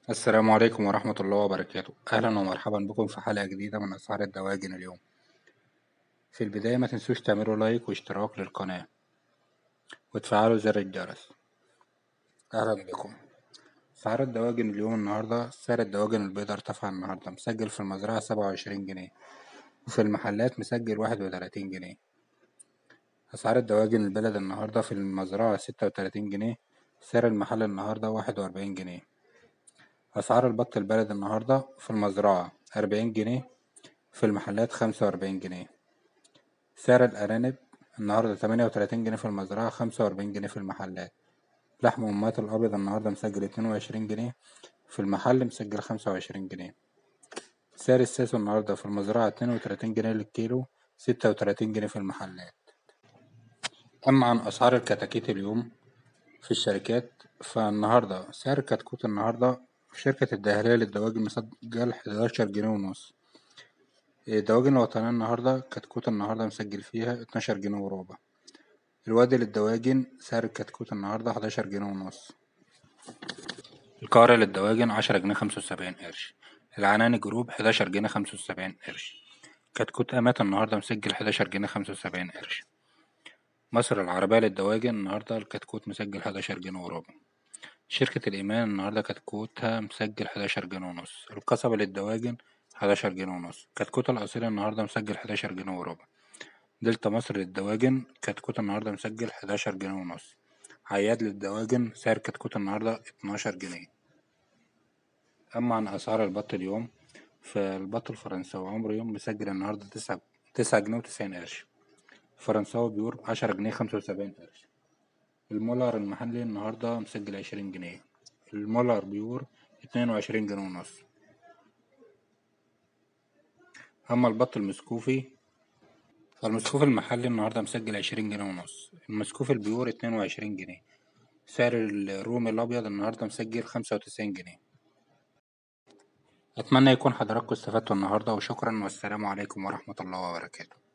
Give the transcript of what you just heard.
السلام عليكم ورحمة الله وبركاته أهلا ومرحبا بكم في حلقة جديدة من أسعار الدواجن اليوم في البداية ما تنسوش تعملوا لايك واشتراك للقناة وتفعلوا زر الجرس أهلا بكم أسعار الدواجن اليوم النهاردة سعر الدواجن البيضاء ارتفع النهاردة مسجل في المزرعة سبعة وعشرين جنيه وفي المحلات مسجل واحد وتلاتين جنيه أسعار الدواجن البلد النهاردة في المزرعة ستة وتلاتين جنيه سعر المحل النهاردة واحد وأربعين جنيه أسعار البط البلد النهاردة في المزرعة أربعين جنيه في المحلات خمسة وأربعين جنيه سعر الأرانب النهاردة تمانية وتلاتين جنيه في المزرعة خمسة وأربعين جنيه في المحلات لحم أمهات الأبيض النهاردة مسجل اتنين وعشرين جنيه في المحل مسجل خمسة وعشرين جنيه سعر الساسو النهاردة في المزرعة اتنين وتلاتين جنيه للكيلو ستة وتلاتين جنيه في المحلات أما عن أسعار الكتاكيت اليوم في الشركات فالنهاردة سعر الكتكوت النهاردة في شركة الدهلية للدواجن مسجل حداشر جنيه ونص الدواجن الوطنية النهاردة كتكوت النهاردة مسجل فيها اتناشر جنيه وربع الوادي للدواجن سعر الكتكوت النهاردة حداشر جنيه ونص القاهرة للدواجن عشرة جنيه خمسة وسبعين قرش العناني جروب حداشر جنيه خمسة وسبعين قرش كتكوت أمات النهاردة مسجل حداشر جنيه خمسة وسبعين قرش مصر العربية للدواجن النهاردة الكتكوت مسجل حداشر جنيه وربع شركة الإيمان النهاردة كتكوتها مسجل حداشر جنيه ونص القصبة للدواجن حداشر جنيه ونص كتكوت الأصيل النهاردة مسجل حداشر جنيه وربع دلتا مصر للدواجن كتكوت النهاردة مسجل حداشر جنيه ونص عياد للدواجن سعر كتكوت النهاردة اتناشر جنيه أما عن أسعار البط اليوم فالبط الفرنساوي عمره يوم مسجل النهاردة تسعة تسعة جنيه وتسعين قرش فرنساوي بيور عشرة جنيه خمسة وسبعين قرش المولر المحلي النهاردة مسجل عشرين جنيه المولر بيور اتنين وعشرين جنيه ونص أما البط المسكوفي فالمسكوف المحلي النهاردة مسجل عشرين جنيه ونص المسكوف البيور اتنين وعشرين جنيه سعر الرومي الأبيض النهاردة مسجل خمسة وتسعين جنيه أتمنى يكون حضراتكم استفدتوا النهاردة وشكرا والسلام عليكم ورحمة الله وبركاته